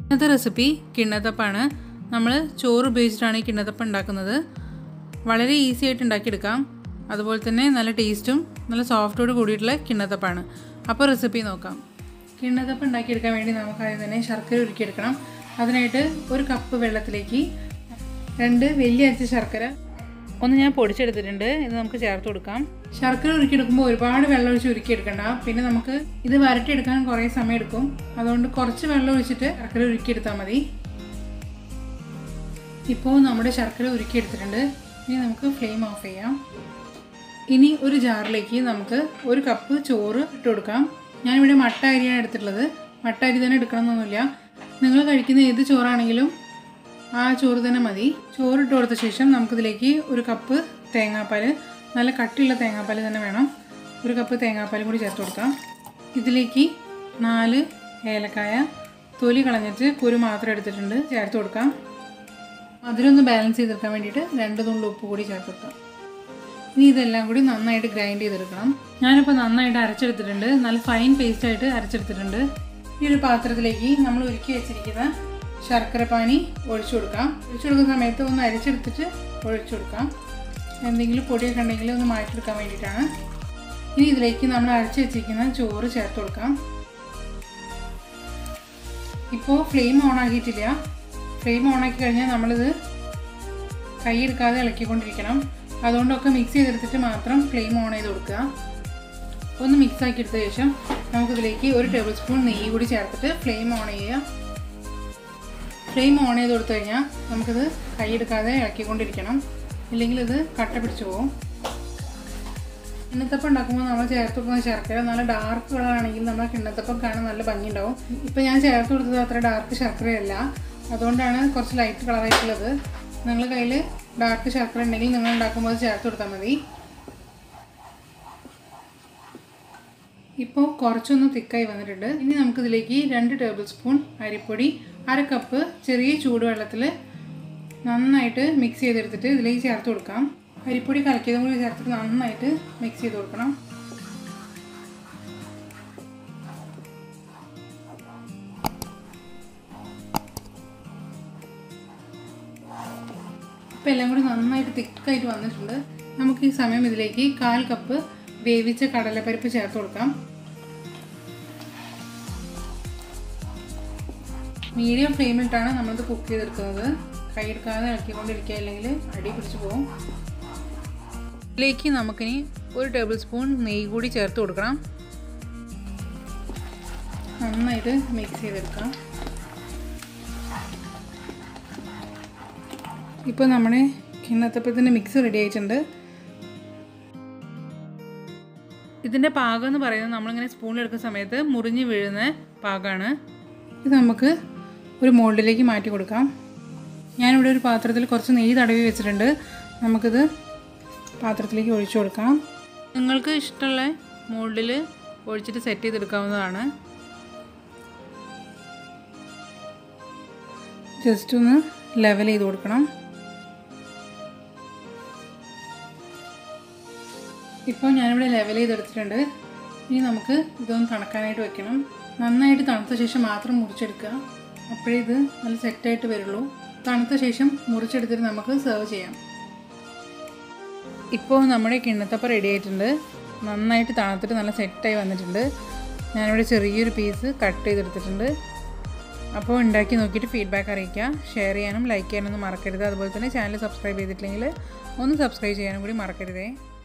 ഇന്നത്തെ റെസിപ്പി കിണ്ണത്തപ്പാണ് നമ്മൾ ചോറ് ഉപയോഗിച്ചിട്ടാണ് ഈ കിണ്ണത്തപ്പം ഉണ്ടാക്കുന്നത് വളരെ ഈസി ആയിട്ട് ഉണ്ടാക്കിയെടുക്കാം അതുപോലെ തന്നെ നല്ല ടേസ്റ്റും നല്ല സോഫ്റ്റോട് കൂടിയിട്ടുള്ള കിണ്ണത്തപ്പാണ് അപ്പോൾ റെസിപ്പി നോക്കാം കിണ്ണത്തപ്പം ഉണ്ടാക്കിയെടുക്കാൻ വേണ്ടി നമുക്ക് ആദ്യം തന്നെ ശർക്കര ഉരുക്കിയെടുക്കണം അതിനായിട്ട് ഒരു കപ്പ് വെള്ളത്തിലേക്ക് രണ്ട് വലിയ അച്ച ശർക്കര ഒന്ന് ഞാൻ പൊടിച്ചെടുത്തിട്ടുണ്ട് ഇത് നമുക്ക് ചേർത്ത് കൊടുക്കാം ശർക്കര ഉരുക്കിയെടുക്കുമ്പോൾ ഒരുപാട് വെള്ളം ഒഴിച്ച് ഉരുക്കിയെടുക്കണ്ട പിന്നെ നമുക്ക് ഇത് വരട്ടിയെടുക്കാൻ കുറേ സമയം എടുക്കും അതുകൊണ്ട് കുറച്ച് വെള്ളം ഒഴിച്ചിട്ട് ശർക്കര ഉരുക്കിയെടുത്താൽ മതി ഇപ്പോൾ നമ്മുടെ ശർക്കര ഉരുക്കിയെടുത്തിട്ടുണ്ട് ഇനി നമുക്ക് ഫ്ലെയിം ഓഫ് ചെയ്യാം ഇനി ഒരു ജാറിലേക്ക് നമുക്ക് ഒരു കപ്പ് ചോറ് ഇട്ട് കൊടുക്കാം ഞാനിവിടെ മട്ട അരിയാണ് എടുത്തിട്ടുള്ളത് മട്ട അരി തന്നെ എടുക്കണമെന്നൊന്നുമില്ല നിങ്ങൾ കഴിക്കുന്ന ഏത് ചോറാണെങ്കിലും ആ ചോറ് തന്നെ മതി ചോറ് ഇട്ട് കൊടുത്ത ശേഷം നമുക്കിതിലേക്ക് ഒരു കപ്പ് തേങ്ങാപ്പാൽ നല്ല കട്ടിയുള്ള തേങ്ങാപ്പാൽ തന്നെ വേണം ഒരു കപ്പ് തേങ്ങാപ്പാലും കൂടി ചേർത്ത് കൊടുക്കാം ഇതിലേക്ക് നാല് ഏലക്കായ തൊലി കളഞ്ഞിട്ട് കുരു മാത്രം എടുത്തിട്ടുണ്ട് ചേർത്ത് കൊടുക്കാം മധുരമൊന്ന് ബാലൻസ് ചെയ്തെടുക്കാൻ വേണ്ടിയിട്ട് രണ്ട് തുള്ളി ഉപ്പ് കൂടി ചേർത്ത് കൊടുക്കാം ഇനി ഇതെല്ലാം കൂടി നന്നായിട്ട് ഗ്രൈൻഡ് ചെയ്തെടുക്കണം ഞാനിപ്പോൾ നന്നായിട്ട് അരച്ചെടുത്തിട്ടുണ്ട് നല്ല ഫൈൻ പേസ്റ്റായിട്ട് അരച്ചെടുത്തിട്ടുണ്ട് ഈ ഒരു പാത്രത്തിലേക്ക് നമ്മൾ ഉരുക്കി വെച്ചിരിക്കുന്ന ശർക്കര പാനി ഒഴിച്ചു കൊടുക്കാം ഒഴിച്ചു കൊടുക്കുന്ന സമയത്ത് ഒന്ന് അരിച്ചെടുത്തിട്ട് ഒഴിച്ചു കൊടുക്കാം എന്തെങ്കിലും പൊടിയൊക്കെ ഉണ്ടെങ്കിൽ ഒന്ന് മാറ്റിയെടുക്കാൻ വേണ്ടിയിട്ടാണ് ഇനി ഇതിലേക്ക് നമ്മൾ അരച്ച് വെച്ചിരിക്കുന്ന ചോറ് ചേർത്ത് കൊടുക്കാം ഇപ്പോൾ ഫ്ലെയിം ഓൺ ആക്കിയിട്ടില്ല ഫ്ലെയിം ഓൺ ആക്കി കഴിഞ്ഞാൽ നമ്മളിത് കൈയെടുക്കാതെ ഇളക്കിക്കൊണ്ടിരിക്കണം അതുകൊണ്ടൊക്കെ മിക്സ് ചെയ്തെടുത്തിട്ട് മാത്രം ഫ്ലെയിം ഓൺ ചെയ്ത് കൊടുക്കുക ഒന്ന് മിക്സ് ആക്കി എടുത്ത ശേഷം നമുക്കിതിലേക്ക് ഒരു ടേബിൾ സ്പൂൺ നെയ്യ് കൂടി ചേർത്തിട്ട് ഫ്ലെയിം ഓൺ ചെയ്യുക ഫ്ലെയിം ഓൺ ചെയ്ത് കൊടുത്തു കഴിഞ്ഞാൽ നമുക്കിത് കൈയെടുക്കാതെ ഇളക്കിക്കൊണ്ടിരിക്കണം ഇല്ലെങ്കിൽ ഇത് കട്ട പിടിച്ചു പോകും കിണ്ണത്തപ്പം ഉണ്ടാക്കുമ്പോൾ നമ്മൾ ചേർത്ത് കൊടുക്കുന്ന ശർക്കര നല്ല ഡാർക്ക് കളറാണെങ്കിൽ നമ്മളെ കിണ്ണത്തപ്പം കാണാൻ നല്ല ഭംഗിയുണ്ടാവും ഇപ്പം ഞാൻ ചേർത്ത് കൊടുത്തത് അത്ര ഡാർക്ക് ശർക്കരയല്ല അതുകൊണ്ടാണ് കുറച്ച് ലൈറ്റ് കളറായിട്ടുള്ളത് നിങ്ങളുടെ കയ്യിൽ ഡാർക്ക് ശർക്കര ഉണ്ടെങ്കിൽ നിങ്ങൾ ഉണ്ടാക്കുമ്പോൾ അത് ചേർത്ത് കൊടുത്താൽ മതി ഇപ്പോൾ കുറച്ചൊന്ന് തിക്കായി വന്നിട്ടുണ്ട് ഇനി നമുക്കിതിലേക്ക് രണ്ട് ടേബിൾ സ്പൂൺ അരിപ്പൊടി അര കപ്പ് ചെറിയ ചൂടുവെള്ളത്തിൽ നന്നായിട്ട് മിക്സ് ചെയ്തെടുത്തിട്ട് ഇതിലേക്ക് ചേർത്ത് കൊടുക്കാം അരിപ്പൊടി കലക്കിയതും കൂടി ചേർത്തിട്ട് നന്നായിട്ട് മിക്സ് ചെയ്ത് കൊടുക്കണം ഇപ്പം എല്ലാം കൂടി നന്നായിട്ട് തിക്കായിട്ട് വന്നിട്ടുണ്ട് നമുക്ക് ഈ സമയം ഇതിലേക്ക് കാൽ കപ്പ് വേവിച്ച കടലപ്പരിപ്പ് ചേർത്ത് കൊടുക്കാം മീഡിയം ഫ്ലെയിമിലിട്ടാണ് നമ്മളിത് കുക്ക് ചെയ്തെടുക്കുന്നത് കൈയെടുക്കാതെ ഇളക്കിക്കൊണ്ടിരിക്കുക അല്ലെങ്കിൽ അടി പിടിച്ച് പോകും ഇതിലേക്ക് നമുക്കിനി ഒരു ടേബിൾ സ്പൂൺ നെയ്യ് കൂടി ചേർത്ത് കൊടുക്കണം നന്നായിട്ട് മിക്സ് ചെയ്തെടുക്കാം ഇപ്പോൾ നമ്മുടെ കിണ്ണത്തപ്പത്തിൻ്റെ മിക്സ് റെഡി ആയിട്ടുണ്ട് ഇതിൻ്റെ പാകം എന്ന് പറയുന്നത് നമ്മളിങ്ങനെ സ്പൂണിൽ എടുക്കുന്ന സമയത്ത് മുറിഞ്ഞ് വീഴുന്ന പാകമാണ് ഇത് നമുക്ക് ഒരു മോൾഡിലേക്ക് മാറ്റി കൊടുക്കാം ഞാനിവിടെ ഒരു പാത്രത്തിൽ കുറച്ച് നെയ്യ് തടവി വെച്ചിട്ടുണ്ട് നമുക്കിത് പാത്രത്തിലേക്ക് ഒഴിച്ചു കൊടുക്കാം നിങ്ങൾക്ക് ഇഷ്ടമുള്ള മോൾഡിൽ ഒഴിച്ചിട്ട് സെറ്റ് ചെയ്തെടുക്കാവുന്നതാണ് ജസ്റ്റ് ഒന്ന് ലെവൽ ചെയ്ത് കൊടുക്കണം ഇപ്പോൾ ഞാനിവിടെ ലെവൽ ചെയ്തെടുത്തിട്ടുണ്ട് ഇനി നമുക്ക് ഇതൊന്ന് തണുക്കാനായിട്ട് വെക്കണം നന്നായിട്ട് തണുത്ത ശേഷം മാത്രം മുറിച്ചെടുക്കുക അപ്പോഴേ ഇത് നല്ല സെറ്റായിട്ട് വരുള്ളൂ തണുത്ത ശേഷം മുറിച്ചെടുത്തിട്ട് നമുക്ക് സെർവ് ചെയ്യാം ഇപ്പോൾ നമ്മുടെ കിണ്ണത്തപ്പം റെഡി ആയിട്ടുണ്ട് നന്നായിട്ട് തണുത്തിട്ട് നല്ല സെറ്റായി വന്നിട്ടുണ്ട് ഞാനിവിടെ ചെറിയൊരു പീസ് കട്ട് ചെയ്തെടുത്തിട്ടുണ്ട് അപ്പോൾ ഉണ്ടാക്കി നോക്കിയിട്ട് ഫീഡ്ബാക്ക് അറിയിക്കുക ഷെയർ ചെയ്യാനും ലൈക്ക് ചെയ്യാനൊന്നും മറക്കരുത് അതുപോലെ തന്നെ ചാനൽ സബ്സ്ക്രൈബ് ചെയ്തിട്ടില്ലെങ്കിൽ ഒന്ന് സബ്സ്ക്രൈബ് ചെയ്യാനും കൂടി മറക്കരുതേ